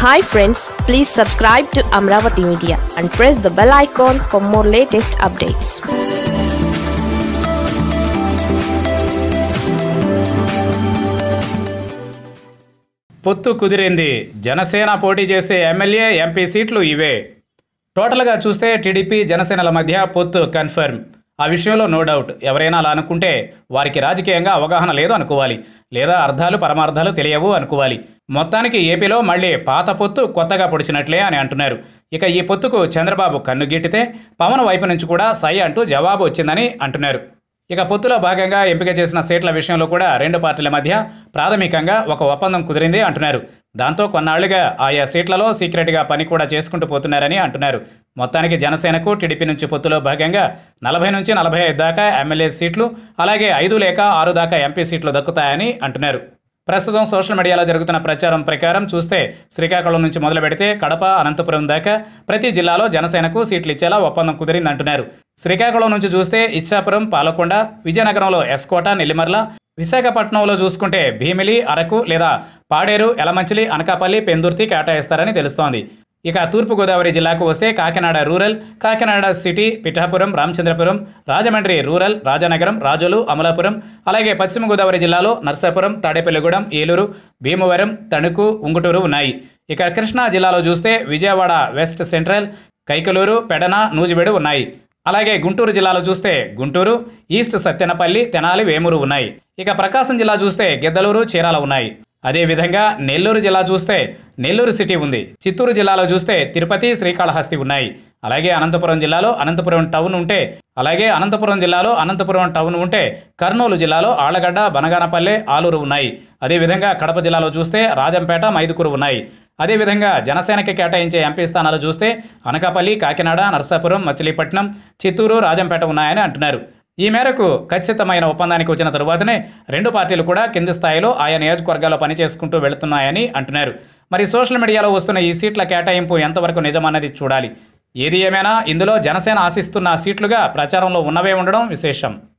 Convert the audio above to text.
hi friends please subscribe to Amaravati media and press the bell icon for more latest updates పొత్తు కుదిరింది జనసేన పోటీ చేసే MLA MP సీట్లు ఇవే టోటల్గా చూస్తే టీడీపీ జనసేనల మధ్య పొత్తు కన్ఫర్మ్ ఆ విషయంలో నో డౌట్ ఎవరైనా అలా అనుకుంటే వారికి రాజకీయంగా అవగాహన లేదు అనుకోవాలి లేదా అర్థాలు పరమార్థాలు తెలియవు అనుకోవాలి మొత్తానికి ఏపీలో మళ్ళీ పాత పొత్తు కొత్తగా పొడిచినట్లే అని అంటున్నారు ఇక ఈ పొత్తుకు చంద్రబాబు కన్ను గీటితే పవన్ వైపు నుంచి కూడా సై అంటూ జవాబు వచ్చిందని అంటున్నారు ఇక పొత్తులో భాగంగా ఎంపిక చేసిన సీట్ల విషయంలో కూడా రెండు పార్టీల మధ్య ప్రాథమికంగా ఒక ఒప్పందం కుదిరింది అంటున్నారు దాంతో కొన్నాళ్లుగా ఆయా సీట్లలో సీక్రెట్గా పని కూడా చేసుకుంటూ పోతున్నారని అంటున్నారు మొత్తానికి జనసేనకు టీడీపీ నుంచి పొత్తులో భాగంగా నలభై నుంచి నలభై ఐదు దాకా ఎమ్మెల్యే సీట్లు అలాగే ఐదు లేక ఆరు దాకా ఎంపీ సీట్లు దక్కుతాయని అంటున్నారు ప్రస్తుతం సోషల్ మీడియాలో జరుగుతున్న ప్రచారం ప్రకారం చూస్తే శ్రీకాకుళం నుంచి మొదలు పెడితే కడప అనంతపురం దాకా ప్రతి జిల్లాలో జనసేనకు సీట్లు ఇచ్చేలా ఒప్పందం కుదిరిందంటున్నారు శ్రీకాకుళం నుంచి చూస్తే ఇచ్చాపురం పాలకొండ విజయనగరంలో ఎస్కోట నెల్లిమర్ల విశాఖపట్నంలో చూసుకుంటే భీమిలి అరకు లేదా పాడేరు ఎలమంచిలి అనకాపల్లి పెందుర్తి కేటాయిస్తారని తెలుస్తోంది ఇక తూర్పుగోదావరి జిల్లాకు వస్తే Kakinada rural Kakinada city Pithapuram Ramachandrapuram Rajahmundry rural Rajanagaram Razole Amalapuram అలాగే పశ్చిమ గోదావరి జిల్లాలో నర్సాపురం తాడేపల్లిగూడెం ఏలూరు భీమవరం తణుకు ఉంగుటూరు ఉన్నాయి ఇక కృష్ణా జిల్లాలో చూస్తే విజయవాడ వెస్ట్ సెంట్రల్ కైకలూరు పెడన నూజివేడు ఉన్నాయి అలాగే గుంటూరు జిల్లాలో చూస్తే గుంటూరు ఈస్ట్ సత్యనపల్లి తెనాలి వేమూరు ఉన్నాయి ఇక ప్రకాశం జిల్లా చూస్తే గిద్దలూరు చీరాల ఉన్నాయి అదేవిధంగా నెల్లూరు జిల్లా చూస్తే నెల్లూరు సిటీ ఉంది చిత్తూరు జిల్లాలో చూస్తే తిరుపతి శ్రీకాళహస్తి ఉన్నాయి అలాగే అనంతపురం జిల్లాలో అనంతపురం టౌన్ ఉంటే అలాగే అనంతపురం జిల్లాలో అనంతపురం టౌన్ ఉంటే కర్నూలు జిల్లాలో ఆళ్లగడ్డ బనగానపల్లె ఆలూరు ఉన్నాయి అదేవిధంగా కడప జిల్లాలో చూస్తే రాజంపేట మైదుకూరు ఉన్నాయి అదేవిధంగా జనసేనకి కేటాయించే ఎంపీ స్థానాలు చూస్తే అనకాపల్లి కాకినాడ నర్సాపురం మచిలీపట్నం చిత్తూరు రాజంపేట ఉన్నాయని అంటున్నారు ఈ మేరకు ఖచ్చితమైన ఒప్పందానికి వచ్చిన తరువాతనే రెండు పార్టీలు కూడా కింది స్థాయిలో ఆయా నియోజకవర్గాల్లో పనిచేసుకుంటూ వెళుతున్నాయని అంటున్నారు మరి సోషల్ మీడియాలో వస్తున్న ఈ సీట్ల కేటాయింపు ఎంతవరకు నిజమన్నది చూడాలి ఏది ఏమైనా ఇందులో జనసేన ఆశిస్తున్న సీట్లుగా ప్రచారంలో ఉన్నవే ఉండడం విశేషం